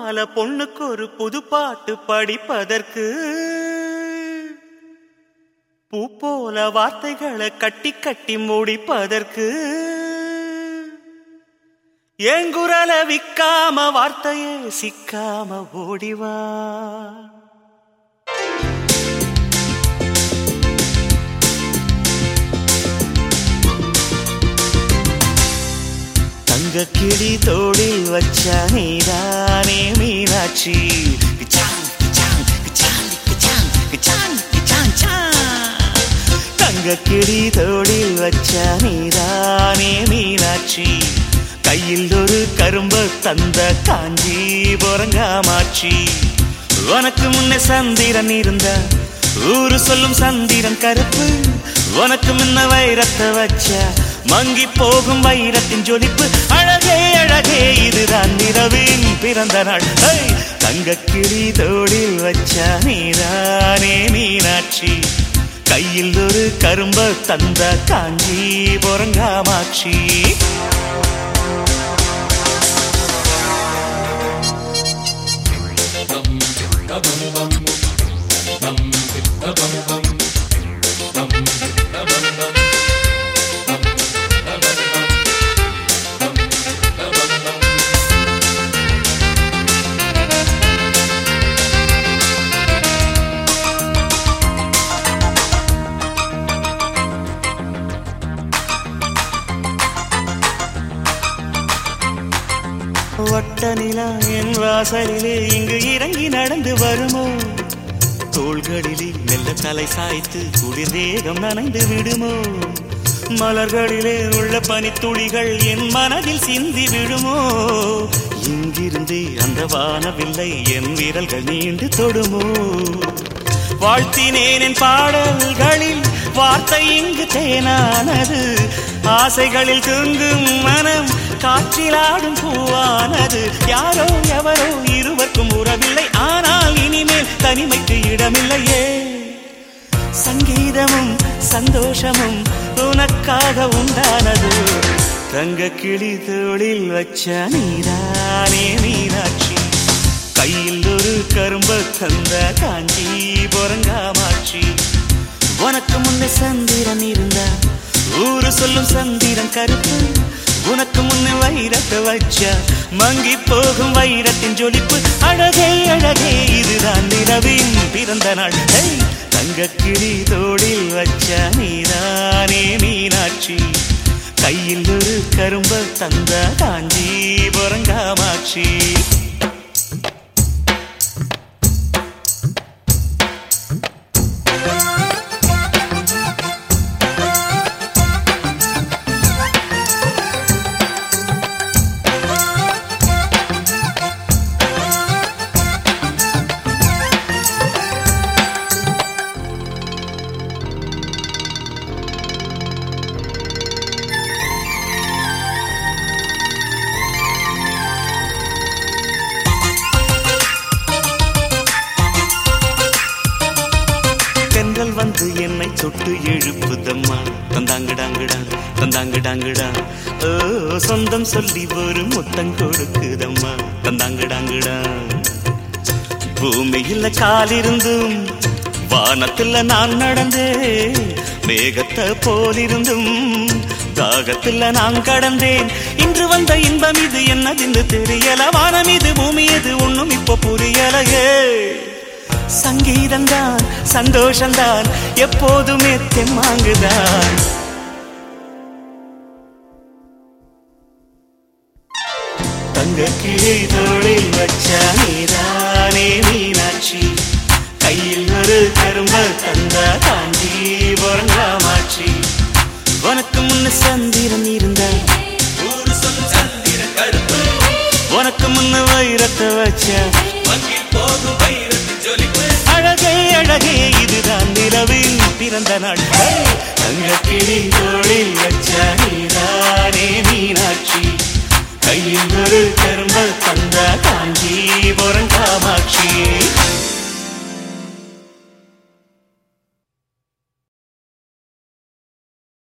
மாலை பொண்ணுக்கு ஒரு புது பாட்டு படிப்பதற்கு பூ போல வார்த்தைகளை கட்டி கட்டி முடிப்பதற்கு ஏங்குரல விக்காம வார்த்தையே சிக்காம ஓடிவா தங்க கிளி தோடில் வச்ச நீதானே மீனாட்சி கிச்சாங், கிச்சாங், கிச்சாங், கிச்சாங், கிச்சாங், கிச்சாங், சாங். தங்க கிளி தோடில் வச்ச நீதானே மீனாட்சி கையில் ஒரு கரும்பு தந்த காஞ்சி பொறங்காமாட்சி உனக்கு முன்னே சந்திரன் இருந்த ஊரு சொல்லும் சந்திரன் கருப்பு உனக்கு முன்ன வைரத்தை வச்ச மங்கி போகும் வைரத்தின் ஜொலிப்பு அழகே அழகே இதுதான் நிறவின் பிறந்த நாள் ஹை! தங்கக் கிளி தோடில் வச்ச நீதானே மீனாட்சி கையில் ஒரு கரும்ப தந்த காஞ்சி பொறங்காமாட்சி வட்ட நிலா என் வாசலிலே இங்கு இறங்கி நடந்து வருமோ தோள்களிலே மெல்ல தலை சாய்த்து குளிர் தேகம் நனைந்து விடுமோ மலர்களிலே உள்ள பனித்துளிகள் என் மனதில் சிந்தி விடுமோ இங்கிருந்தே அந்த வானவில்லை என் விரல்கள் நீண்டு தொடுமோ வாழ்த்தினேன் என் பாடல்களில் வார்த்தை இங்கு தேனானது ஆசைகளில் தூங்கும் மனம் காற்றிலாடும் பூவானது யாரோ எவரோ இருவருக்கும் உறவில்லை ஆனால் இனிமேல் தனிமைக்கு இடமில்லையே சங்கீதமும் சந்தோஷமும் உனக்காக உண்டானது தங்க கிளி தோளில் வச்ச நீதானே மீனாட்சி கையில் ஒரு கரும்ப தந்த காஞ்சி பொறங்காமாட்சி உனக்கு முன்னே சந்திரன் இருந்தா ஊரு சொல்லும் சந்திரன் கருப்பு உனக்கு முன்னே வைரத்தை வச்ச மங்கி போகும் வைரத்தின் ஜொலிப்பு அழகே அழகே இதுதான் நிலவின் பிறந்த நாள் ஹே! தங்கக் கிளி தோடில் வச்ச நீதானே மீனாட்சி கையில் ஒரு கரும்ப தந்த காஞ்சி பொறங்காமாட்சி தென்றல் வந்து என்னை தொட்டு எழுப்புதம்மா தந்தாங்கடாங்கடா தந்தாங்கடாங்கடா ஓ சொந்தம் சொல்லி ஒரு முத்தம் கொடுக்குதம்மா தந்தாங்கடாங்கடா பூமியில காலிருந்தும் வானத்துல நான் நடந்தேன் மேகத்தை போலிருந்தும் தாகத்துல நான் கடந்தேன் இன்று வந்த இன்பம் இது என்னதென்று தெரியல வானம் இது பூமி இது ஒண்ணும் இப்போ புரியலையே சங்கீதம்தான் சந்தோஷம்தான் எப்போதுமே தெம்மாங்குதான் தங்க கிளை தோளில் வச்ச நீதானே மீனாட்சி கையில் ஒரு கரும்ப தந்த காஞ்சி பொறங்காமாட்சி உனக்கு முன்ன சந்திரன் இருந்த ஊரு சொல்லும் சந்திரன் கருப்பு உனக்கு முன்ன வைரத்தை வச்ச அழகே அழகே இதுதான் நிலவில் பிறந்த நாள் தங்க கிளி தோளில் வச்ச